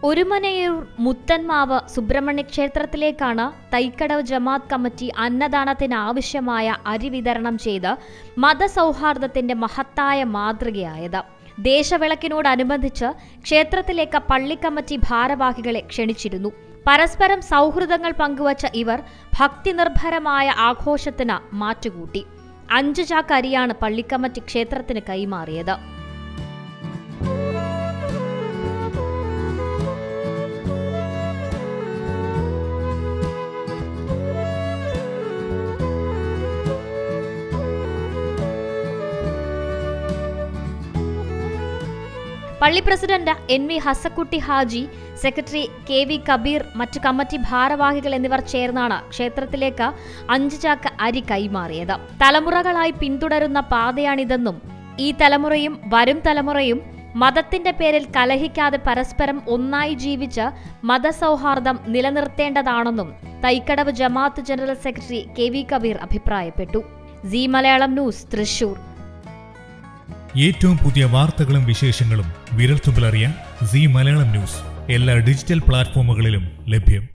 ഒരുമനയൂർ മുത്തന്മാവ് സുബ്രഹ്മണ്യ ക്ഷേത്രത്തിലേക്കാണ് തൈക്കടവ് ജമാത്ത് കമ്മിറ്റി അന്നദാനത്തിന് ആവശ്യമായ അരി വിതരണം ചെയ്ത് മതസൗഹാർദ്ദത്തിന്റെ മഹത്തായ മാതൃകയായത് ദേശവിളക്കിനോടനുബന്ധിച്ച് ക്ഷേത്രത്തിലേക്ക് പള്ളിക്കമ്മിറ്റി ഭാരവാഹികളെ ക്ഷണിച്ചിരുന്നു പരസ്പരം സൗഹൃദങ്ങൾ പങ്കുവച്ച ഇവർ ഭക്തിനിർഭരമായ ആഘോഷത്തിന് മാറ്റുകൂട്ടി അഞ്ചു ചാക്ക് അരിയാണ് പള്ളിക്കമ്മിറ്റി ക്ഷേത്രത്തിന് കൈമാറിയത് പള്ളി president N V Hasakutty Haji secretary K V Kabeer മറ്റ് കമ്മിറ്റി ഭാരവാഹികൾ എന്നിവർ ചേർന്നാണ് ക്ഷേത്രത്തിലേക്ക് അഞ്ച് ചാക്ക് അരി കൈമാറിയത് തലമുറകളായി പിന്തുടരുന്ന പാതയാണിതെന്നും ഈ തലമുറയും വരും തലമുറയും മതത്തിന്റെ പേരിൽ കലഹിക്കാതെ പരസ്പരം ഒന്നായി ജീവിച്ച് മതസൗഹാർദ്ദം നിലനിർത്തേണ്ടതാണെന്നും Thaikkadavu Jamaat general secretary K V Kabeer അഭിപ്രായപ്പെട്ടു സി മലയാളം ന്യൂസ് തൃശൂർ ഏറ്റവും പുതിയ വാർത്തകളും വിശേഷങ്ങളും വിരൽത്തുമ്പിലറിയാൻ സി മലയാളം ന്യൂസ് എല്ലാ ഡിജിറ്റൽ പ്ലാറ്റ്ഫോമുകളിലും ലഭ്യം